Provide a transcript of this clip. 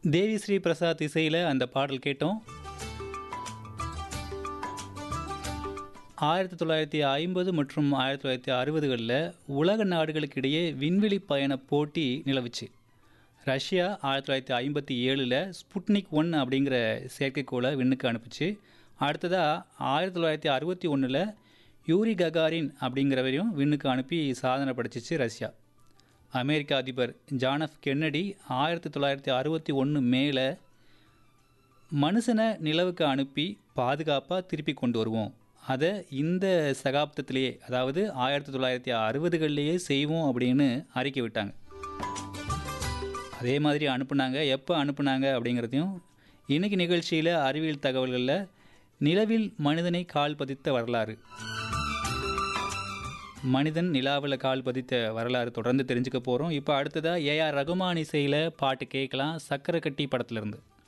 தேவி ஸ்ரீ பிரசாத் இசையில் அந்த பாடல் கேட்டோம் ஆயிரத்தி தொள்ளாயிரத்தி ஐம்பது மற்றும் ஆயிரத்தி தொள்ளாயிரத்தி அறுபதுகளில் உலக நாடுகளுக்கிடையே விண்வெளி பயண போட்டி நிலவுச்சு ரஷ்யா ஆயிரத்தி தொள்ளாயிரத்தி ஐம்பத்தி ஏழில் ஸ்புட்னிக் ஒன் அப்படிங்கிற செயற்கைக்கோளை விண்ணுக்கு அனுப்புச்சு அடுத்ததாக ஆயிரத்தி தொள்ளாயிரத்தி அறுபத்தி ஒன்றில் யூரி ககாரின் அப்படிங்கிறவரையும் விண்ணுக்கு அனுப்பி சாதனை படைச்சிச்சு ரஷ்யா அமெரிக்க அதிபர் ஜான் எஃப் கென்னடி ஆயிரத்தி தொள்ளாயிரத்தி அறுபத்தி ஒன்று மேலே மனுஷனை நிலவுக்கு அனுப்பி பாதுகாப்பாக திருப்பி கொண்டு வருவோம் அதை இந்த சகாப்தத்திலேயே அதாவது ஆயிரத்தி தொள்ளாயிரத்தி அறுபதுகள்லேயே செய்வோம் அப்படின்னு அறிக்கை விட்டாங்க அதே மாதிரி அனுப்புனாங்க எப்போ அனுப்புனாங்க அப்படிங்கிறதையும் இன்னைக்கு நிகழ்ச்சியில் அறிவியல் தகவல்களில் நிலவில் மனிதனை கால் பதித்த வரலாறு மனிதன் நிலாவில் கால் பதித்த வரலாறு தொடர்ந்து தெரிஞ்சுக்க போகிறோம் இப்போ அடுத்ததாக ஏஆர் ரகுமான் இசையில் பாட்டு கேட்கலாம் சக்கரை கட்டி படத்துலேருந்து